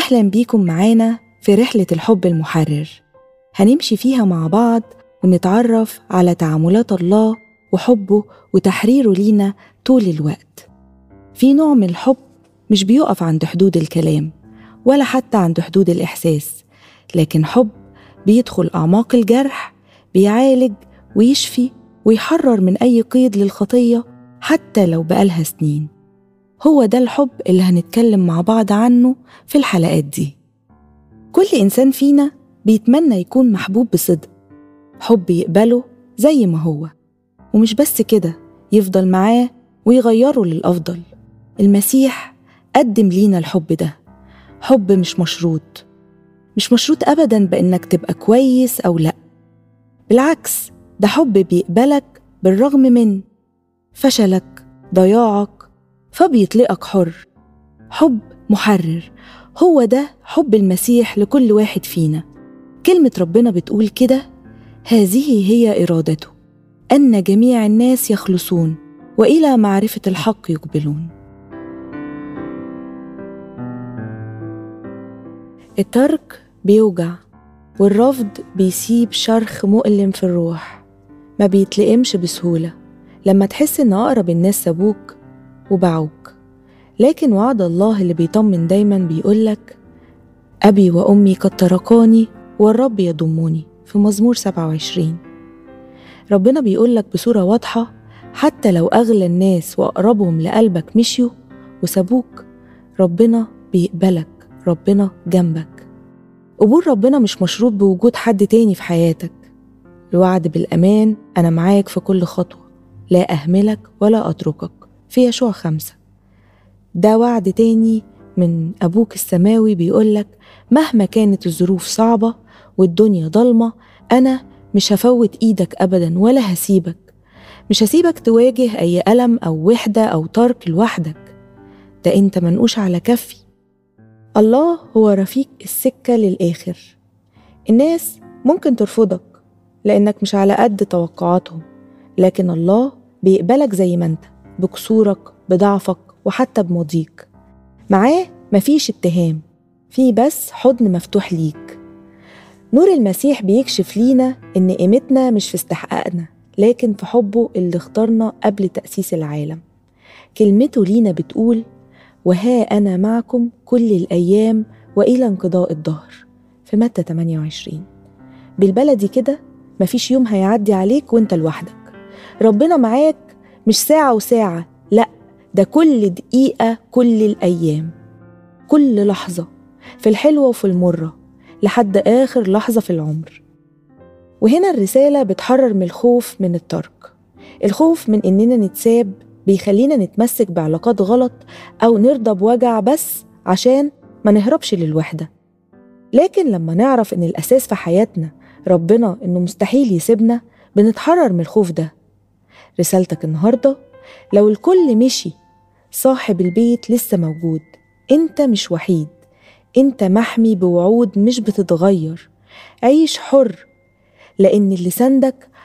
أهلا بيكم معانا في رحلة الحب المحرر هنمشي فيها مع بعض ونتعرف على تعاملات الله وحبه وتحريره لينا طول الوقت في نوع من الحب مش بيقف عند حدود الكلام ولا حتى عند حدود الإحساس لكن حب بيدخل أعماق الجرح بيعالج ويشفي ويحرر من أي قيد للخطية حتى لو بقالها سنين هو ده الحب اللي هنتكلم مع بعض عنه في الحلقات دي كل إنسان فينا بيتمنى يكون محبوب بصدق حب يقبله زي ما هو ومش بس كده يفضل معاه ويغيره للأفضل المسيح قدم لينا الحب ده حب مش مشروط مش مشروط أبدا بإنك تبقى كويس أو لأ بالعكس ده حب بيقبلك بالرغم من فشلك ضياعك فبيطلقك حر حب محرر هو ده حب المسيح لكل واحد فينا كلمة ربنا بتقول كده هذه هي إرادته أن جميع الناس يخلصون وإلى معرفة الحق يقبلون الترك بيوجع والرفض بيسيب شرخ مؤلم في الروح ما بيتلئمش بسهولة لما تحس إن أقرب الناس سابوك وباعوك لكن وعد الله اللي بيطمن دايما بيقولك أبي وأمي قد تركاني والرب يضمني في مزمور 27 ربنا بيقولك بصورة واضحة حتى لو أغلى الناس وأقربهم لقلبك مشيوا وسابوك ربنا بيقبلك ربنا جنبك قبول ربنا مش مشروط بوجود حد تاني في حياتك الوعد بالأمان أنا معاك في كل خطوة لا أهملك ولا أتركك في يشوع خمسة ده وعد تاني من أبوك السماوي بيقولك مهما كانت الظروف صعبة والدنيا ضلمة أنا مش هفوت إيدك أبدا ولا هسيبك مش هسيبك تواجه أي ألم أو وحدة أو ترك لوحدك ده أنت منقوش على كفي الله هو رفيق السكة للآخر الناس ممكن ترفضك لأنك مش على قد توقعاتهم لكن الله بيقبلك زي ما أنت بكسورك بضعفك وحتى بماضيك معاه مفيش اتهام في بس حضن مفتوح ليك نور المسيح بيكشف لينا إن قيمتنا مش في استحقاقنا لكن في حبه اللي اختارنا قبل تأسيس العالم كلمته لينا بتقول وها أنا معكم كل الأيام وإلى انقضاء الدهر في متى 28 بالبلدي كده مفيش يوم هيعدي عليك وانت لوحدك ربنا معاك مش ساعة وساعة لأ ده كل دقيقة كل الأيام كل لحظة في الحلوة وفي المرة لحد آخر لحظة في العمر وهنا الرسالة بتحرر من الخوف من الترك الخوف من إننا نتساب بيخلينا نتمسك بعلاقات غلط أو نرضى بوجع بس عشان ما نهربش للوحدة لكن لما نعرف إن الأساس في حياتنا ربنا إنه مستحيل يسيبنا بنتحرر من الخوف ده رسالتك النهاردة لو الكل مشي صاحب البيت لسه موجود انت مش وحيد انت محمي بوعود مش بتتغير عيش حر لأن اللي سندك